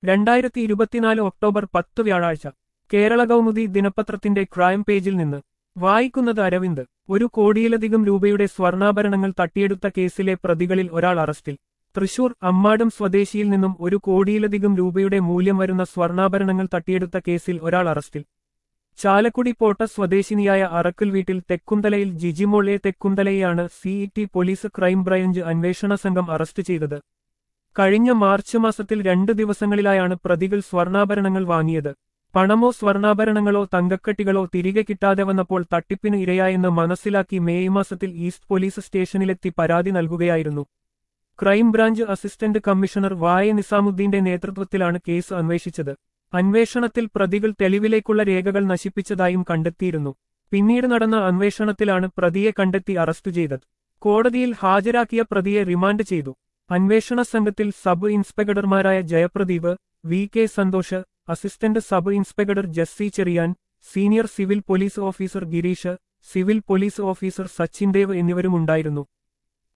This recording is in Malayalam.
രണ്ടായിരത്തി ഇരുപത്തിനാല് ഒക്ടോബർ പത്ത് വ്യാഴാഴ്ച കേരള കൗമുദി ദിനപത്രത്തിന്റെ ക്രൈം പേജിൽ നിന്ന് വായിക്കുന്നത് അരവിന്ദ് ഒരു കോടിയിലധികം രൂപയുടെ സ്വർണ്ണാഭരണങ്ങൾ തട്ടിയെടുത്ത കേസിലെ പ്രതികളിൽ ഒരാൾ അറസ്റ്റിൽ തൃശൂർ അമ്മാടം സ്വദേശിയിൽ നിന്നും ഒരു കോടിയിലധികം രൂപയുടെ മൂല്യം വരുന്ന സ്വർണ്ണാഭരണങ്ങൾ തട്ടിയെടുത്ത കേസിൽ ഒരാൾ അറസ്റ്റിൽ ചാലക്കുടി പോട്ട സ്വദേശിനിയായ അറക്കൽ വീട്ടിൽ തെക്കുന്തലയിൽ ജിജിമോളെ തെക്കുന്തലയെയാണ് സിഇടി പോലീസ് ക്രൈംബ്രാഞ്ച് അന്വേഷണ സംഘം അറസ്റ്റ് ചെയ്തത് കഴിഞ്ഞ മാർച്ച് മാസത്തിൽ രണ്ട് ദിവസങ്ങളിലായാണ് പ്രതികൾ സ്വർണ്ണാഭരണങ്ങൾ വാങ്ങിയത് പണമോ സ്വർണ്ണാഭരണങ്ങളോ തങ്കക്കെട്ടികളോ തിരികെ കിട്ടാതെ വന്നപ്പോൾ തട്ടിപ്പിന് ഇരയായെന്ന് മനസ്സിലാക്കി മേയ് മാസത്തിൽ ഈസ്റ്റ് പോലീസ് സ്റ്റേഷനിലെത്തി പരാതി നൽകുകയായിരുന്നു ക്രൈംബ്രാഞ്ച് അസിസ്റ്റന്റ് കമ്മീഷണർ വായ നിസാമുദ്ദീന്റെ നേതൃത്വത്തിലാണ് കേസ് അന്വേഷിച്ചത് അന്വേഷണത്തിൽ പ്രതികൾ തെളിവിലേക്കുള്ള രേഖകൾ നശിപ്പിച്ചതായും കണ്ടെത്തിയിരുന്നു പിന്നീട് നടന്ന അന്വേഷണത്തിലാണ് പ്രതിയെ കണ്ടെത്തി അറസ്റ്റ് ചെയ്തത് കോടതിയിൽ ഹാജരാക്കിയ പ്രതിയെ റിമാൻഡ് ചെയ്തു അന്വേഷണ സംഘത്തിൽ സബ് ഇൻസ്പെക്ടർമാരായ Jayapradeep V K Santhosh assistant sub inspector Jessy Cherian senior civil police officer Gireesh civil police officer Sachin Dev എന്നിവരുമുണ്ടായിരുന്നു